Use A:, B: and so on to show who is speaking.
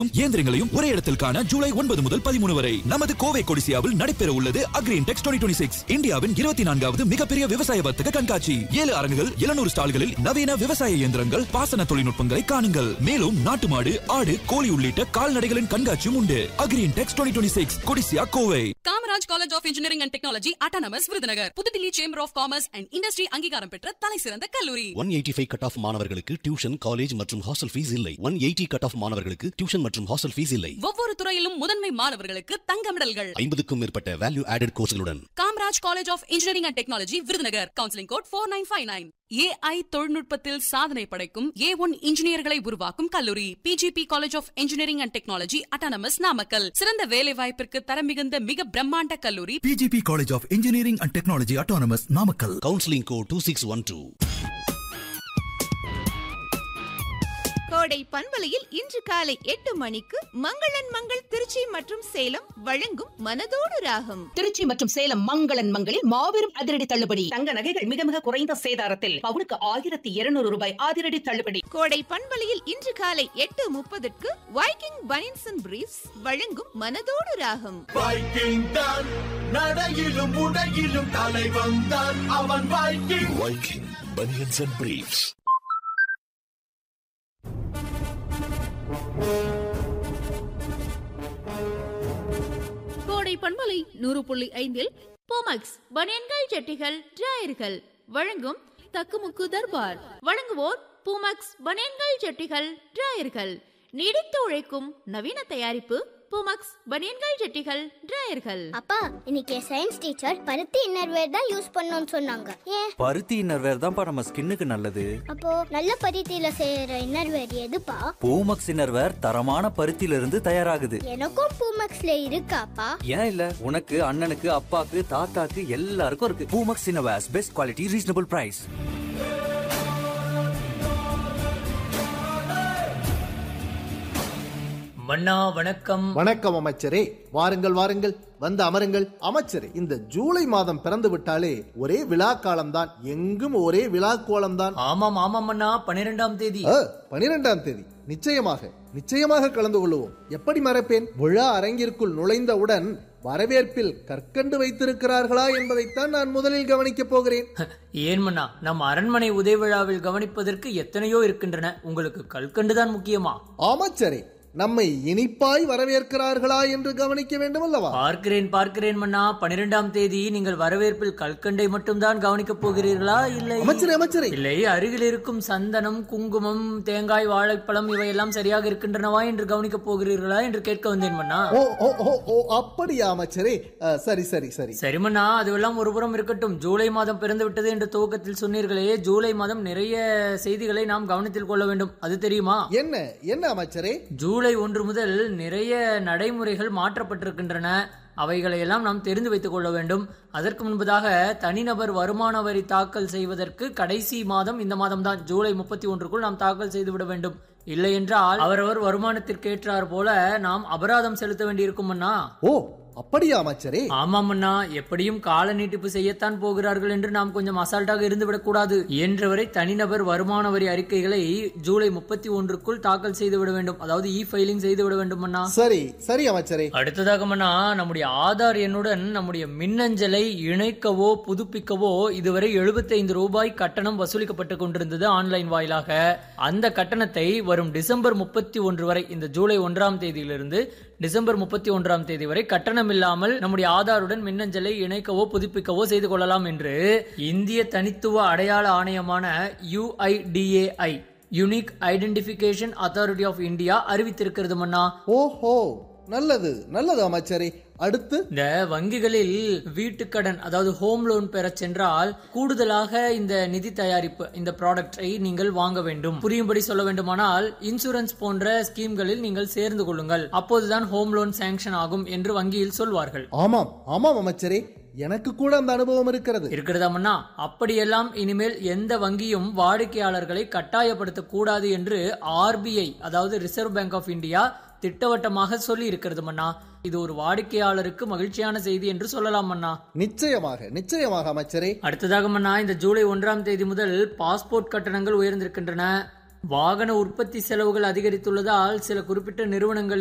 A: இயந்திரங்களையும் ஒரே இடத்தில் காண ஜூலை ஒன்பது முதல் பதிமூணு வரை நமது கோவை கொடிசியாவில் நடைபெற உள்ளது அக்ரீன் டெக்ஸ் டுவெண்ட்டி சிக்ஸ் இந்தியாவின் இருபத்தி நான்காவது மிகப்பெரிய விவசாய வர்த்தக கண்காட்சி ஏழு அரங்குகள் எழுநூறு ஸ்டால்களில் நவீன விவசாய இயந்திரங்கள் பாசன தொழில்நுட்பங்களை காணுங்கள் மேலும் நாட்டு மாடு ஆடு கோழி உள்ளிட்ட கால்நடைகளின் கண்காட்சியும் உண்டு Agri Intex twenty six Codissia Kovai
B: Kamaraj college of engineering and technology autonomous Virudhunagar Pudhuthilli chamber of commerce and industry அங்கீகாரம் பெற்ற தலை சிறந்த கல்லூரி
C: one eighty five cut off மாணவர்களுக்கு டியூஷன் காலேஜ் மற்றும் ஹாஸ்டல் ஃபீஸ் இல்லை ஒன் எயிட்டி கட் ஆஃப் மாணவர்களுக்கு டியூஷன் மற்றும் ஹாஸ்டல் ஃபீஸ் இல்லை
B: ஒவ்வொரு துறையிலும் முதன்மை மாணவர்களுக்கு தங்க மெடல்கள்
C: ஐம்பதுக்கும் மேற்பட்ட வேல்யூ ஆடட் கோர்ஸ்களுடன்
B: Kamaraj college of engineering and technology Virudhunagar counselling code four nine five nine AI தொழில்நுட்பத்தில் சாதனை படைக்கும் ஏ ஒன் இன்ஜினியர்களை உருவாக்கும் கல்லூரி PGP college of engineering and technology autonomous Namakkal சிறந்த வேலை வாய்ப்பிற்கு தரம் மிகுந்த மிக பிரம்மாண்ட கல்லூரி
D: PGP College of Engineering and Technology Autonomous Namakkal.
C: Counselling கோ two six one two
E: Kodai பண்பலையில் இன்று காலை எட்டு மணிக்கு மங்களன் மங்கள் திருச்சி மற்றும் சேலம் வழங்கும் மனதோடு ராகம்
F: திருச்சி மற்றும் சேலம் மங்களன் மங்களில் மாபெரும் அதிரடி தள்ளுபடி தங்க நகைகள் மிக மிக குறைந்த சேதாரத்தில் பவுனுக்கு ஆயிரத்தி இருநூறு ரூபாய் அதிரடி தள்ளுபடி
E: கோடை பண்பலையில் இன்று காலை எட்டு முப்பதுக்கு வைக்கிங் பனின்ஸ் அண்ட் பிரீஃப்ஸ் வழங்கும் மனதோடு ராகம்
G: வைக்கிங் தான் நடையிலும் உடையிலும் தலைவன் தான் அவன் Viking
H: Viking Bunions and Briefs.
E: கோடை பண்பலை நூறு புள்ளி ஐந்தில் போமக்ஸ் பனியன்கள் ஜட்டிகள் டிராயர்கள் வழங்கும் தக்குமுக்கு தர்பார் வழங்குவோர் பூமக்ஸ் பனியன்கள் ஜட்டிகள் டிராயர்கள் நீடித்து உழைக்கும் நவீன தயாரிப்பு பூமக்ஸ் பனியன்கள் ஜட்டிகள் டிராயர்கள்
I: அப்பா இன்னைக்கு சயின்ஸ் டீச்சர் பருத்தி இன்னர்வேர் தான் யூஸ் பண்ணணும்னு சொன்னாங்க ஏன்
J: பருத்தி இன்னர்வேர் தான்ப்பா நம்ம ஸ்கின்னுக்கு நல்லது
I: அப்போ நல்ல பருத்தியில செய்யற இன்னர்வேர் எதுப்பா
J: பூமக்ஸ் இன்னர்வேர் தரமான பருத்தியில இருந்து தயாராகுது
I: எனக்கும் பூமக்ஸ்ல இருக்காப்பா
J: ஏன் இல்ல உனக்கு அண்ணனுக்கு அப்பாக்கு தாத்தாக்கு எல்லாருக்கும் இருக்கு Poomex innerwears best quality reasonable price
K: மன்னா வணக்கம்
L: வணக்கம் அமைச்சரே வாருங்கள் வாருங்கள் வந்து அமருங்கள் அமைச்சரே இந்த ஜூலை மாதம் பிறந்து விட்டாலே ஒரே விழா காலம்தான் எங்கும் ஒரே விழா கோலம்தான்
K: ஆமாம் ஆமாம் மன்னா பன்னிரெண்டாம் தேதி
L: பனிரெண்டாம் தேதி நிச்சயமாக நிச்சயமாக கலந்து கொள்வோம் எப்படி மறப்பேன் விழா அரங்கிற்குள் நுழைந்தவுடன் வரவேற்பில் கற்கண்டு வைத்திருக்கிறார்களா என்பதைத்தான் நான் முதலில் கவனிக்கப் போகிறேன்
K: ஏன் மன்னா நம் அரண்மனை உதய விழாவில் கவனிப்பதற்கு எத்தனையோ இருக்கின்றன உங்களுக்கு கல்கண்டுதான் முக்கியமா
L: அமைச்சரே நம்மை இனிப்பாய் வரவேற்கிறார்களா என்று கவனிக்க வேண்டும் அல்லவா
K: பார்க்கிறேன் பார்க்கிறேன் மன்னா பன்னிரெண்டாம் தேதி நீங்கள் வரவேற்பில் கல்கண்டை மட்டும்தான் கவனிக்கப் போகிறீர்களா இல்லை
L: அமைச்சரே அமைச்சரே
K: இல்லை அருகில் இருக்கும் சந்தனம் குங்குமம் தேங்காய் வாழைப்பழம் இவையெல்லாம் சரியாக இருக்கின்றனவா என்று கவனிக்கப் போகிறீர்களா என்று கேட்க வந்தேன் மன்னா
L: ஓ ஓ ஓ ஓ அப்படியா அமைச்சரே அஹ், சரி சரி சரி
K: சரி மன்னா அதுவெல்லாம் ஒருபுறம் இருக்கட்டும் ஜூலை மாதம் பிறந்து விட்டது என்று துவக்கத்தில் சொன்னீர்களே ஜூலை மாதம் நிறைய செய்திகளை நாம் கவனத்தில் கொள்ள வேண்டும் அது தெரியுமா
L: என்ன என்ன அமைச்சரே
K: ஜூலை ஒன்று முதல் நிறைய நடைமுறைகள் மாற்றப்பட்டிருக்கின்றன அவைகளை எல்லாம் நாம் தெரிந்து வைத்துக் கொள்ள வேண்டும் அதற்கு முன்பதாக தனிநபர் வருமான வரி தாக்கல் செய்வதற்கு கடைசி மாதம் இந்த மாதம் தான் ஜூலை முப்பத்தி ஒன்றுக்குள் நாம் தாக்கல் செய்துவிட வேண்டும் இல்லை என்றால் அவரவர் வருமானத்திற்கு ஏற்றார் போல நாம் அபராதம் செலுத்த வேண்டியிருக்கும் அண்ணா
L: ஓ அப்படியா அமைச்சரே
K: ஆமாம் அண்ணா எப்படியும் கால நீட்டிப்பு செய்யத்தான் போகிறார்கள் என்று நாம் கொஞ்சம் அசால்ட்டாக இருந்துவிடக் கூடாது இயன்றவரை தனிநபர் வருமான வரி அறிக்கைகளை ஜூலை முப்பத்தி ஒன்றுக்குள் தாக்கல் செய்து விட வேண்டும் அதாவது இ ஃபைலிங் செய்து விட வேண்டும் அண்ணா
L: சரி சரி அமைச்சரே
K: அடுத்ததாக அண்ணா நம்முடைய ஆதார் எண்ணுடன் நம்முடைய மின்னஞ்சலை இணைக்கவோ புதுப்பிக்கவோ இதுவரை 75 ரூபாய் கட்டணம் வசூலிக்கப்பட்டு கொண்டிருந்தது ஆன்லைன் வாயிலாக அந்த கட்டணத்தை வரும் டிசம்பர் முப்பத்தி ஒன்று வரை இந்த ஜூலை ஒன்றாம் தேதியிலிருந்து டிசம்பர் முப்பத்தி ஒன்றாம் தேதி வரை கட்டணம் இல்லாமல் நம்முடைய ஆதாருடன் மின்னஞ்சலை இணைக்கவோ புதுப்பிக்கவோ செய்து கொள்ளலாம் என்று இந்திய தனித்துவ அடையாள ஆணையமான UIDAI unique identification authority of India அறிவித்திருக்கிறது மன்னா
L: ஓஹோ நல்லது நல்லது அமைச்சரே அடுத்து
K: இந்த வங்கிகளில் வீட்டுக்கடன் அதாவது ஹோம் லோன் பெற சென்றால் கூடுதலாக இந்த நிதி தயாரிப்பு இந்த ப்ராடக்டை நீங்கள் வாங்க வேண்டும் புரியும்படி சொல்ல வேண்டுமானால் இன்சூரன்ஸ் போன்ற ஸ்கீம்களில் நீங்கள் சேர்ந்து கொள்ளுங்கள் அப்போதுதான் ஹோம் லோன் சாங்ஷன் ஆகும் என்று வங்கியில் சொல்வார்கள்
L: ஆமாம் ஆமாம் அமைச்சரே எனக்கு கூட அந்த அனுபவம் இருக்கிறது
K: இருக்கிறதாமண்ணா அப்படியெல்லாம் இனிமேல் எந்த வங்கியும் வாடிக்கையாளர்களை கட்டாயப்படுத்த கூடாது என்று ஆர்பிஐ அதாவது ரிசர்வ் பேங்க் ஆஃப் இந்தியா திட்டவட்டமாக சொல்லி இருக்கிறது மன்னா இது ஒரு வாடிக்கையாளருக்கு மகிழ்ச்சியான செய்தி என்று சொல்லலாம் மன்னா
L: நிச்சயமாக நிச்சயமாக அமைச்சரே
K: அடுத்ததாக மன்னா இந்த ஜூலை ஒன்றாம் தேதி முதல் பாஸ்போர்ட் கட்டணங்கள் உயர்ந்திருக்கின்றன வாகன உற்பத்தி செலவுகள் அதிகரித்துள்ளதால் சில குறிப்பிட்ட நிறுவனங்கள்